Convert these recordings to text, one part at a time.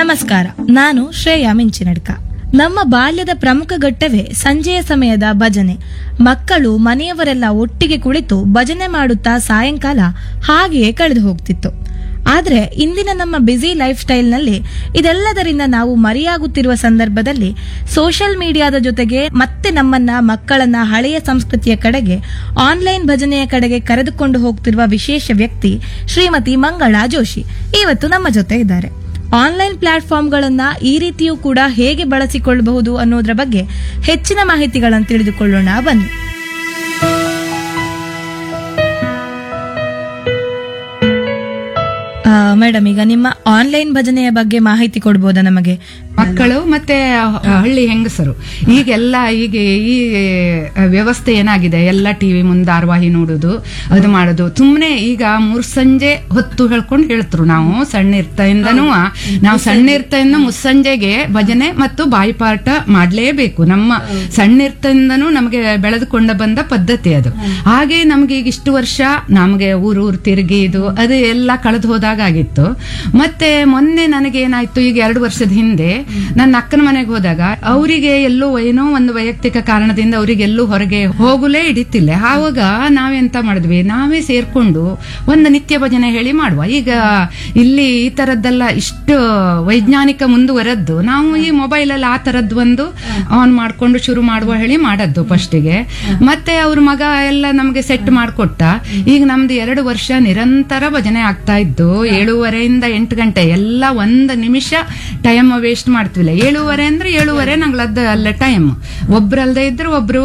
ನಮಸ್ಕಾರ ನಾನು ಶ್ರೇಯಾ ಮಿಂಚಿನಡ್ಕ ನಮ್ಮ ಬಾಲ್ಯದ ಪ್ರಮುಖ ಘಟ್ಟವೇ ಸಂಜೆಯ ಸಮಯದ ಭಜನೆ ಮಕ್ಕಳು ಮನೆಯವರೆಲ್ಲ ಒಟ್ಟಿಗೆ ಕುಳಿತು ಭಜನೆ ಮಾಡುತ್ತಾ ಸಾಯಂಕಾಲ ಹಾಗೆಯೇ ಕಳೆದು ಹೋಗ್ತಿತ್ತು ಆದ್ರೆ ಇಂದಿನ ನಮ್ಮ ಬ್ಯುಸಿ ಲೈಫ್ ಸ್ಟೈಲ್ನಲ್ಲಿ ಇದೆಲ್ಲದರಿಂದ ನಾವು ಮರೆಯಾಗುತ್ತಿರುವ ಸಂದರ್ಭದಲ್ಲಿ ಸೋಷಿಯಲ್ ಮೀಡಿಯಾದ ಜೊತೆಗೆ ಮತ್ತೆ ನಮ್ಮನ್ನ ಮಕ್ಕಳನ್ನ ಹಳೆಯ ಸಂಸ್ಕೃತಿಯ ಕಡೆಗೆ ಆನ್ಲೈನ್ ಭಜನೆಯ ಕಡೆಗೆ ಕರೆದುಕೊಂಡು ಹೋಗ್ತಿರುವ ವಿಶೇಷ ವ್ಯಕ್ತಿ ಶ್ರೀಮತಿ ಮಂಗಳಾ ಜೋಶಿ ಇವತ್ತು ನಮ್ಮ ಜೊತೆ ಇದ್ದಾರೆ ಆನ್ಲೈನ್ ಪ್ಲಾಟ್ಫಾರ್ಮ್ಗಳನ್ನ ಈ ರೀತಿಯೂ ಕೂಡ ಹೇಗೆ ಬಳಸಿಕೊಳ್ಳಬಹುದು ಅನ್ನೋದ್ರ ಬಗ್ಗೆ ಹೆಚ್ಚಿನ ಮಾಹಿತಿಗಳನ್ನು ತಿಳಿದುಕೊಳ್ಳೋಣ ಬನ್ನಿ ಮೇಡಮ್ ಈಗ ನಿಮ್ಮ ಆನ್ಲೈನ್ ಭಜನೆಯ ಬಗ್ಗೆ ಮಾಹಿತಿ ಕೊಡ್ಬೋದಾ ನಮಗೆ ಮಕ್ಕಳು ಮತ್ತೆ ಹಳ್ಳಿ ಹೆಂಗಸರು ಈಗೆಲ್ಲ ಈಗ ಈ ವ್ಯವಸ್ಥೆ ಏನಾಗಿದೆ ಎಲ್ಲ ಟಿವಿ ಮುಂದೆ ಧಾರಾವಾಹಿ ನೋಡುದು ಅದು ಮಾಡೋದು ಸುಮ್ನೆ ಈಗ ಮೂರ್ ಸಂಜೆ ಹೊತ್ತು ಹೇಳ್ಕೊಂಡು ಹೇಳ್ತರು ನಾವು ಸಣ್ಣ ಇರ್ತಾಯಿಂದನೂ ನಾವು ಸಣ್ಣ ಇರ್ತಾಯಿಂದ ಮುಸ್ಸಂಜೆಗೆ ಭಜನೆ ಮತ್ತು ಬಾಯಿಪಾಠ ಮಾಡ್ಲೇಬೇಕು ನಮ್ಮ ಸಣ್ಣ ಇರ್ತಾಯಿಂದನೂ ನಮಗೆ ಬೆಳೆದುಕೊಂಡ ಬಂದ ಪದ್ಧತಿ ಅದು ಹಾಗೆ ನಮ್ಗೆ ಈಗ ಇಷ್ಟು ವರ್ಷ ನಮಗೆ ಊರೂರು ತಿರುಗಿ ಇದು ಅದು ಎಲ್ಲ ಕಳೆದು ಹೋದಾಗ ಆಗಿತ್ತು ಮತ್ತೆ ಮೊನ್ನೆ ನನಗೆ ಏನಾಯ್ತು ಈಗ ಎರಡು ವರ್ಷದ ಹಿಂದೆ ನನ್ನ ಅಕ್ಕನ ಮನೆಗೆ ಹೋದಾಗ ಅವರಿಗೆ ಎಲ್ಲೋ ಏನೋ ಒಂದು ವೈಯಕ್ತಿಕ ಕಾರಣದಿಂದ ಅವರಿಗೆ ಎಲ್ಲೂ ಹೊರಗೆ ಹೋಗಲೇ ಹಿಡಿತಿಲ್ಲ ಆವಾಗ ನಾವೆಂತ ಮಾಡಿದ್ವಿ ನಾವೇ ಸೇರ್ಕೊಂಡು ಒಂದು ನಿತ್ಯ ಭಜನೆ ಹೇಳಿ ಮಾಡುವ ಈಗ ಇಲ್ಲಿ ಈ ತರದ್ದೆಲ್ಲ ಇಷ್ಟು ವೈಜ್ಞಾನಿಕ ಮುಂದುವರೆದ್ದು ನಾವು ಈ ಮೊಬೈಲ್ ಅಲ್ಲಿ ಆ ತರದ್ದು ಒಂದು ಆನ್ ಮಾಡ್ಕೊಂಡು ಶುರು ಮಾಡುವ ಹೇಳಿ ಮಾಡದ್ದು ಫಸ್ಟಿಗೆ ಮತ್ತೆ ಅವ್ರ ಮಗ ಎಲ್ಲ ನಮಗೆ ಸೆಟ್ ಮಾಡಿಕೊಟ್ಟ ಈಗ ನಮ್ದು ಎರಡು ವರ್ಷ ನಿರಂತರ ಭಜನೆ ಆಗ್ತಾ ಇದ್ದು ಏಳೂವರೆಯಿಂದ ಎಂಟು ಗಂಟೆ ಎಲ್ಲ ಒಂದು ನಿಮಿಷ ಟೈಮ್ ವೇಸ್ಟ್ ಮಾಡ್ತಿಲ್ಲ ಏಳೂವರೆ ಅಂದ್ರೆ ಏಳೂವರೆ ನಂಗ್ಲದ್ದು ಅಲ್ಲೇ ಟೈಮ್ ಒಬ್ರಲ್ದೇ ಇದ್ರೆ ಒಬ್ರು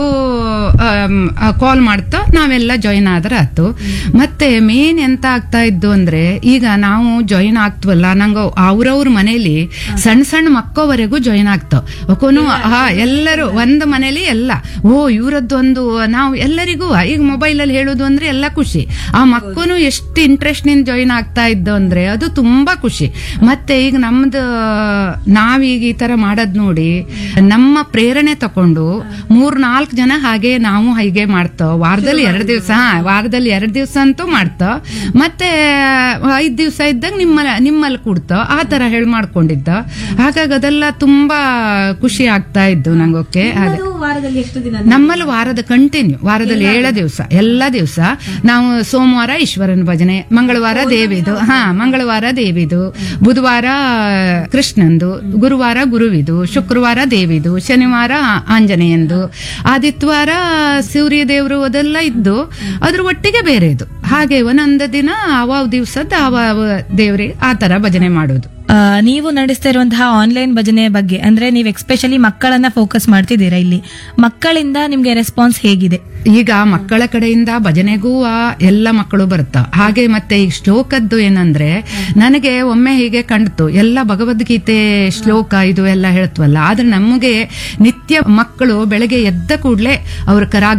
ಕಾಲ್ ಮಾಡ್ತಾ ನಾವೆಲ್ಲ ಜಾಯಿನ್ ಆದ್ರೆ ಆತು ಮತ್ತೆ ಮೇನ್ ಎಂತ ಆಗ್ತಾ ಇದ್ದು ಅಂದ್ರೆ ಈಗ ನಾವು ಜಾಯಿನ್ ಆಗ್ತವಲ್ಲ ನಂಗ ಅವ್ರವ್ರ ಮನೇಲಿ ಸಣ್ಣ ಸಣ್ಣ ಮಕ್ಕವರೆಗೂ ಜಾಯಿನ್ ಆಗ್ತಾವ ಒಕೋನು ಹಾ ಎಲ್ಲರೂ ಒಂದು ಮನೇಲಿ ಎಲ್ಲ ಓ ಇವರದ್ದು ಒಂದು ನಾವು ಎಲ್ಲರಿಗೂ ಈಗ ಮೊಬೈಲ್ ಅಲ್ಲಿ ಹೇಳುದು ಅಂದ್ರೆ ಎಲ್ಲ ಖುಷಿ ಆ ಮಕ್ಕನು ಎಷ್ಟು ಇಂಟ್ರೆಸ್ಟ್ ನಿಂದ ಜಾಯಿನ್ ಆಗ್ತಾ ಇದ್ದು ಅಂದ್ರೆ ಅದು ತುಂಬಾ ಖುಷಿ ಮತ್ತೆ ಈಗ ನಮ್ದು ನಾವೀಗ ಈ ತರ ಮಾಡೋದ್ ನೋಡಿ ನಮ್ಮ ಪ್ರೇರಣೆ ತಕೊಂಡು ಮೂರ್ ನಾಲ್ಕು ಜನ ಹಾಗೆ ನಾವು ಹೀಗೆ ಮಾಡ್ತಾವ ವಾರದಲ್ಲಿ ಎರಡು ದಿವಸ ವಾರದಲ್ಲಿ ಎರಡು ದಿವಸ ಅಂತೂ ಮಾಡ್ತಾವ ಮತ್ತೆ ಐದ್ ದಿವಸ ಇದ್ದಾಗ ನಿಮ್ಮ ನಿಮ್ಮಲ್ಲಿ ಕೂಡ್ತಾವ ಆ ತರ ಹೇಳಿ ಮಾಡ್ಕೊಂಡಿದ್ದ ಹಾಗಾಗಿ ಅದೆಲ್ಲ ತುಂಬಾ ಖುಷಿ ಆಗ್ತಾ ಇದ್ದು ನಂಗೊಕ್ಕೆ ಅದೇ ವಾರದಲ್ಲಿ ಎಷ್ಟು ದಿನ ನಮ್ಮಲ್ಲಿ ವಾರದ ಕಂಟಿನ್ಯೂ ವಾರದಲ್ಲಿ ಏಳ ದಿವಸ ಎಲ್ಲ ದಿವಸ ನಾವು ಸೋಮವಾರ ಈಶ್ವರನ ಭಜನೆ ಮಂಗಳವಾರ ದೇವಿದು ಹಾ ಮಂಗಳವಾರ ದೇವಿದು ಬುಧವಾರ ಕೃಷ್ಣಂದು ಗುರುವಾರ ಗುರುವಿದು ಶುಕ್ರವಾರ ದೇವಿದು ಶನಿವಾರ ಆ- ಆಂಜನೇಯಂದು ಆದಿತ್ಯವಾರ ಸೂರ್ಯ ದೇವರು ಅದೆಲ್ಲ ಇದ್ದು ಅದ್ರ ಒಟ್ಟಿಗೆ ಬೇರೆದು ಹಾಗೆ ಒಂದೊಂದು ದಿನ ಅವ ದಿವಸದ ಅವ ದೇವ್ರಿಗೆ ಆ ತರ ಭಜನೆ ಮಾಡೋದು ಆ, ನೀವು ನಡೆಸ್ತಾ ಇರುವಂತಹ ಆನ್ಲೈನ್ ಭಜನೆಯ ಬಗ್ಗೆ ಅಂದ್ರೆ ನೀವು ಎಕ್ಸ್ಪೆಷಲಿ ಮಕ್ಕಳನ್ನ ಫೋಕಸ್ ಮಾಡ್ತಿದ್ದೀರಾ ಇಲ್ಲಿ ಮಕ್ಕಳಿಂದ ನಿಮ್ಗೆ ರೆಸ್ಪಾನ್ಸ್ ಹೇಗಿದೆ ಈಗ ಮಕ್ಕಳ ಕಡೆಯಿಂದ ಭಜನೆಗೂ ಆ ಎಲ್ಲ ಮಕ್ಕಳು ಬರ್ತಾವ ಹಾಗೆ ಮತ್ತೆ ಈ ಶ್ಲೋಕದ್ದು ಏನಂದ್ರೆ ನನಗೆ ಒಮ್ಮೆ ಹೀಗೆ ಕಂಡ್ತು ಎಲ್ಲ ಭಗವದ್ಗೀತೆ ಶ್ಲೋಕ ಇದು ಎಲ್ಲ ಹೇಳ್ತವಲ್ಲ ಆದ್ರೆ ನಮಗೆ ನಿತ್ಯ ಮಕ್ಕಳು ಬೆಳಗ್ಗೆ ಎದ್ದ ಕೂಡ್ಲೆ ಅವ್ರ ಕರ